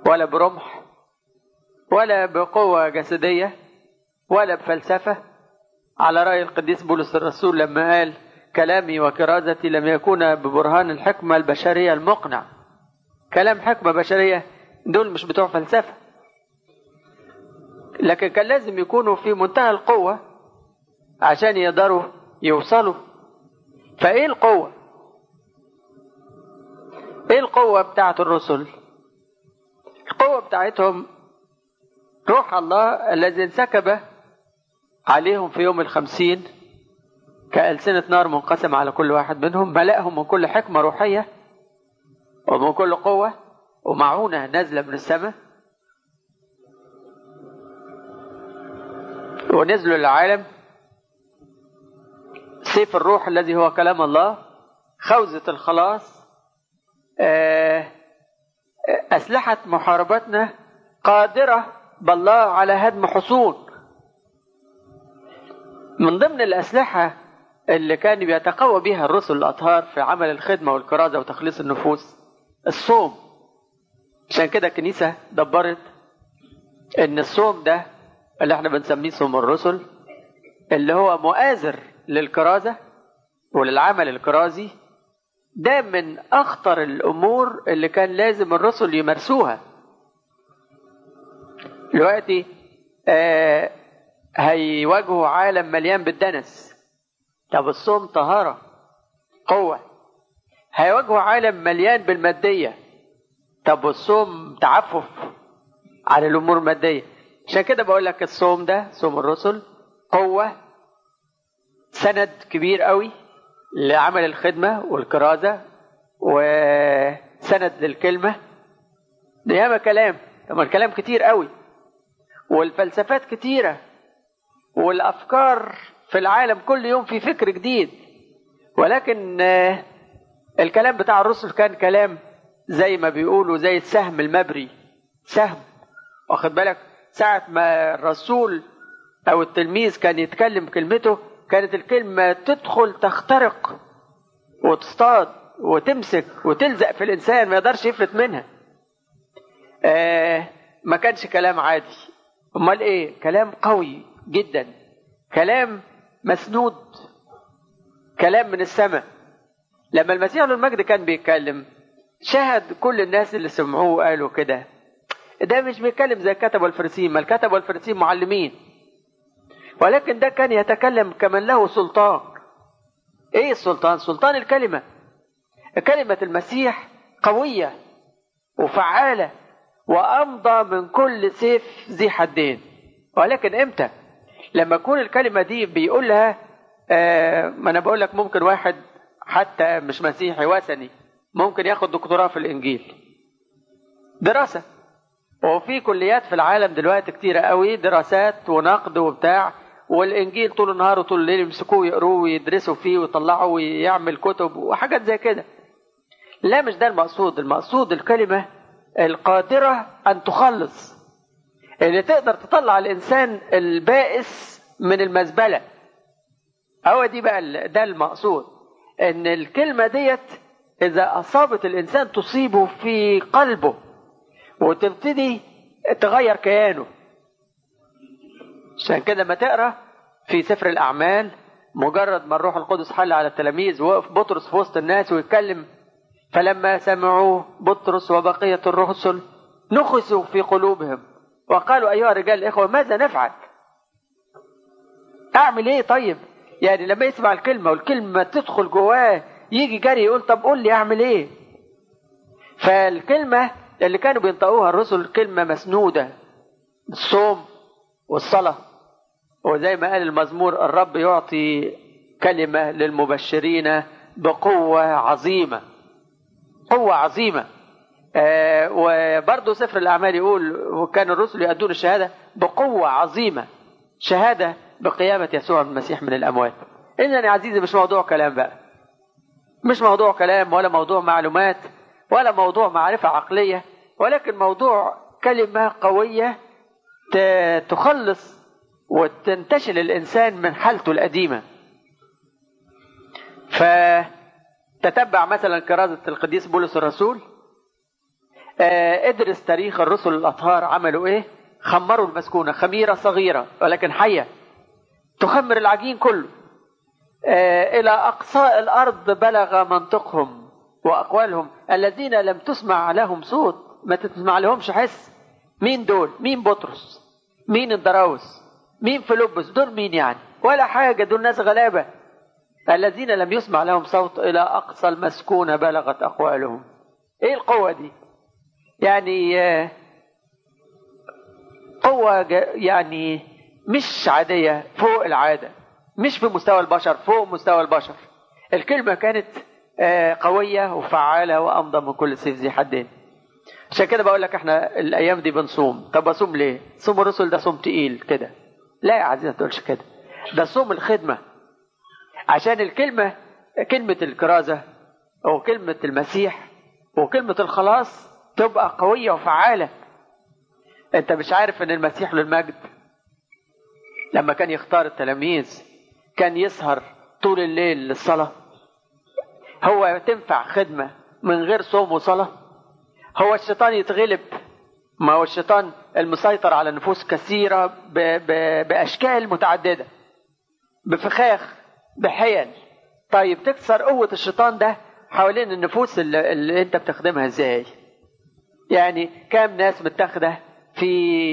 ولا برمح ولا بقوة جسدية ولا بفلسفة على رأي القديس بولس الرسول لما قال كلامي وكرازتي لم يكون ببرهان الحكمة البشرية المقنع كلام حكمة بشرية دول مش بتوع فلسفة لكن كان لازم يكونوا في منتهى القوة عشان يقدروا يوصلوا فايه القوة ايه القوة بتاعت الرسل القوة بتاعتهم روح الله الذي انسكب عليهم في يوم الخمسين كألسنة نار منقسمة على كل واحد منهم ملأهم من كل حكمة روحية ومن كل قوة ومعونة نازلة من السماء ونزلوا للعالم سيف الروح الذي هو كلام الله خوذة الخلاص أسلحة محاربتنا قادرة بالله على هدم حصون من ضمن الأسلحة اللي كان بيتقوى بها الرسل الأطهار في عمل الخدمة والكرازة وتخليص النفوس الصوم عشان كده الكنيسة دبرت إن الصوم ده اللي احنا بنسميه صوم الرسل اللي هو مؤازر للكرازة وللعمل الكرازي ده من أخطر الأمور اللي كان لازم الرسل يمارسوها دلوقتي آه هيواجهوا عالم مليان بالدنس طب الصوم طهارة قوة هيواجهوا عالم مليان بالمادية طب والصوم تعفف عن الأمور المادية عشان كده بقول لك الصوم ده صوم الرسل قوة سند كبير قوي لعمل الخدمة والكرازة وسند للكلمة ده ياما كلام طب الكلام كتير قوي والفلسفات كتيرة والأفكار في العالم كل يوم في فكر جديد ولكن الكلام بتاع الرسل كان كلام زي ما بيقولوا زي السهم المبري سهم واخد بالك ساعة ما الرسول أو التلميذ كان يتكلم كلمته كانت الكلمة تدخل تخترق وتصطاد وتمسك وتلزق في الإنسان ما يقدرش يفلت منها آه ما كانش كلام عادي امال ايه كلام قوي جدا كلام مسنود كلام من السماء لما المسيح له المجد كان بيتكلم شهد كل الناس اللي سمعوه وقالوا كده ده مش بيتكلم زي الكتب والفرسين ما الكتب والفرسين معلمين ولكن ده كان يتكلم كمن له سلطان ايه السلطان سلطان الكلمة كلمة المسيح قوية وفعالة وأمضى من كل سيف ذي حدين ولكن امتى لما تكون الكلمة دي بيقول لها آه ما أنا بقول لك ممكن واحد حتى مش مسيحي وثني ممكن ياخد دكتوراه في الإنجيل دراسة وفي كليات في العالم دلوقتي كتيرة قوي دراسات ونقد وبتاع والإنجيل طول النهار وطول الليل يمسكوه يقروه ويدرسوا فيه ويطلعوا ويعمل كتب وحاجات زي كده لا مش ده المقصود المقصود الكلمة القادرة أن تخلص اللي تقدر تطلع الإنسان البائس من المزبلة هو دي بقى ده المقصود إن الكلمة ديت إذا أصابت الإنسان تصيبه في قلبه وتبتدي تغير كيانه عشان كده ما تقرا في سفر الأعمال مجرد ما الروح القدس حل على التلاميذ وقف بطرس في وسط الناس ويتكلم فلما سمعوه بطرس وبقية الرسل نخسوا في قلوبهم وقالوا أيها الرجال الإخوة ماذا نفعل أعمل إيه طيب يعني لما يسمع الكلمة والكلمة تدخل جواه يجي جري يقول طب قول لي أعمل إيه فالكلمة اللي كانوا بينطقوها الرسل كلمة مسنودة الصوم والصلاة وزي ما قال المزمور الرب يعطي كلمة للمبشرين بقوة عظيمة قوة عظيمة آه وبرضه سفر الأعمال يقول وكان الرسل يؤدون الشهادة بقوة عظيمة شهادة بقيامة يسوع المسيح من الأموات إذا يا عزيزي مش موضوع كلام بقى مش موضوع كلام ولا موضوع معلومات ولا موضوع معرفة عقلية ولكن موضوع كلمة قوية تخلص وتنتشل الإنسان من حالته القديمة فتتبع مثلا كرازة القديس بولس الرسول آه ادرس تاريخ الرسل الأطهار عملوا إيه خمروا المسكونة خميرة صغيرة ولكن حية تخمر العجين كله آه إلى أقصاء الأرض بلغ منطقهم وأقوالهم الذين لم تسمع لهم صوت ما تسمع لهمش حس مين دول مين بطرس مين الدراوس مين فيلبس دول مين يعني ولا حاجة دول ناس غلابة الذين لم يسمع لهم صوت إلى أقصى المسكونة بلغت أقوالهم إيه القوة دي يعني قوة يعني مش عادية فوق العادة مش في مستوى البشر فوق مستوى البشر الكلمة كانت قوية وفعالة وأمضى من كل سيف ذي حدين عشان كده بقول لك احنا الأيام دي بنصوم طب أصوم ليه؟ صوم الرسل ده صوم تقيل كده لا يا عزيزي ما تقولش كده ده صوم الخدمة عشان الكلمة كلمة الكرازة أو كلمة المسيح وكلمة الخلاص تبقى قوية وفعالة أنت مش عارف إن المسيح للمجد لما كان يختار التلاميذ كان يسهر طول الليل للصلاة هو تنفع خدمة من غير صوم وصلاة هو الشيطان يتغلب ما هو الشيطان المسيطر على نفوس كثيرة ب ب بأشكال متعددة بفخاخ بحيل طيب تكسر قوة الشيطان ده حوالين النفوس اللي, اللي انت بتخدمها ازاي يعني كام ناس متاخدة في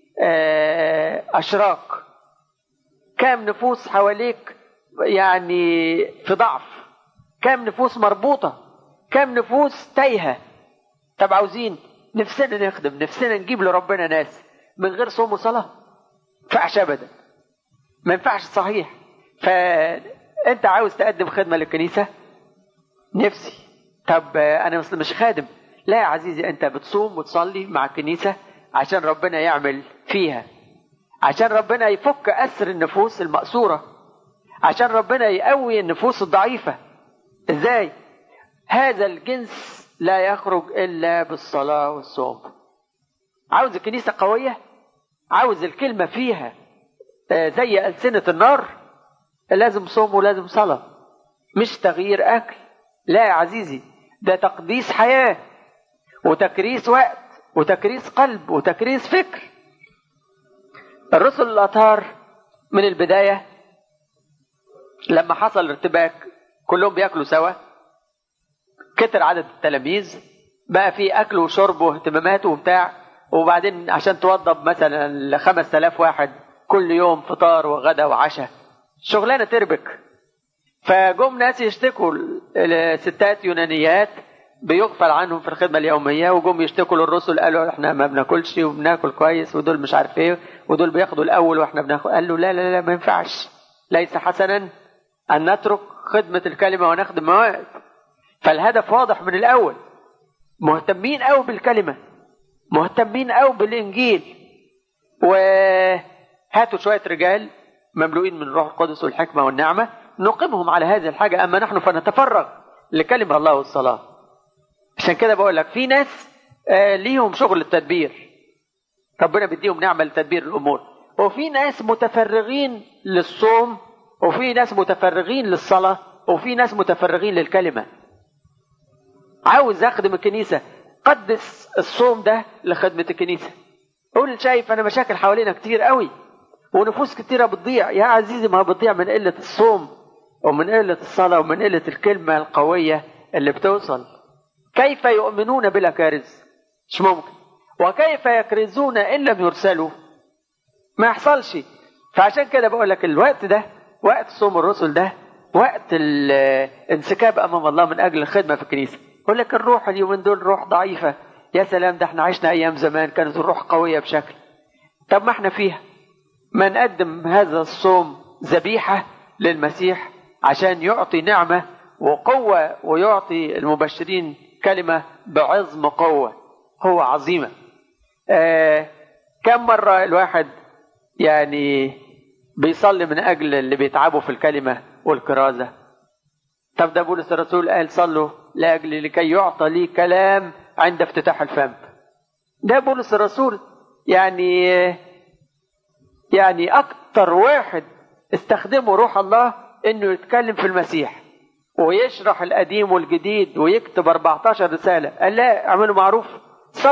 أشراك كام نفوس حواليك يعني في ضعف كام نفوس مربوطة كام نفوس تايهة طب عاوزين نفسنا نخدم نفسنا نجيب لربنا ناس من غير صوم وصلاة ينفعش أبدا ما ينفعش صحيح فأنت عاوز تقدم خدمة للكنيسة نفسي طب أنا مش خادم لا يا عزيزي أنت بتصوم وتصلي مع الكنيسة عشان ربنا يعمل فيها عشان ربنا يفك أسر النفوس المأسورة عشان ربنا يقوي النفوس الضعيفة ازاي هذا الجنس لا يخرج إلا بالصلاة والصوم عاوز الكنيسة قوية عاوز الكلمة فيها زي ألسنة النار لازم صوم ولازم صلاة مش تغيير أكل لا يا عزيزي ده تقديس حياة وتكريس وقت وتكريس قلب وتكريس فكر الرسل الأطهار من البداية لما حصل ارتباك كلهم بياكلوا سوا كتر عدد التلاميذ بقى في اكل وشرب واهتمامات وبتاع وبعدين عشان توضب مثلا ل 5000 واحد كل يوم فطار وغدا وعشاء شغلانه تربك فجم ناس يشتكوا الستات يونانيات بيغفل عنهم في الخدمه اليوميه وجم يشتكوا للرسل قالوا احنا ما بناكلش وبناكل كويس ودول مش عارف ايه ودول بياخدوا الاول واحنا بناخد قال له لا لا لا ما ينفعش ليس حسنا ان نترك خدمه الكلمه ونخدم مواد فالهدف واضح من الاول مهتمين قوي بالكلمه مهتمين قوي بالانجيل وهاتوا شويه رجال مملوئين من الروح القدس والحكمه والنعمه نقيمهم على هذه الحاجه اما نحن فنتفرغ لكلمه الله والصلاه عشان كده بقول لك في ناس آه ليهم شغل التدبير ربنا بيديهم نعمه لتدبير الامور وفي ناس متفرغين للصوم وفي ناس متفرغين للصلاه وفي ناس متفرغين للكلمه عاوز اخدم الكنيسه قدس الصوم ده لخدمه الكنيسه قول شايف انا مشاكل حوالينا كتير قوي ونفوس كتيرة بتضيع يا عزيزي ما بتضيع من قلة الصوم ومن قلة الصلاة ومن قلة الكلمة القوية اللي بتوصل كيف يؤمنون بلا كارث مش ممكن وكيف يكرزون إن لم يرسلوا ما يحصلش فعشان كده بقول لك الوقت ده وقت صوم الرسل ده وقت الانسكاب امام الله من اجل الخدمه في الكنيسه يقول لك الروح اليومين دول روح ضعيفه يا سلام ده احنا عشنا ايام زمان كانت الروح قويه بشكل طب ما احنا فيها ما نقدم هذا الصوم ذبيحه للمسيح عشان يعطي نعمه وقوه ويعطي المبشرين كلمه بعظم قوه هو عظيمه آه كم مره الواحد يعني بيصلي من اجل اللي بيتعبوا في الكلمه والكرازه طب ده بولس الرسول قال صلوا لاجل لكي يعطى لي كلام عند افتتاح الفم ده بولس الرسول يعني يعني اكتر واحد استخدمه روح الله انه يتكلم في المسيح ويشرح القديم والجديد ويكتب 14 رساله قال لا اعملوا معروف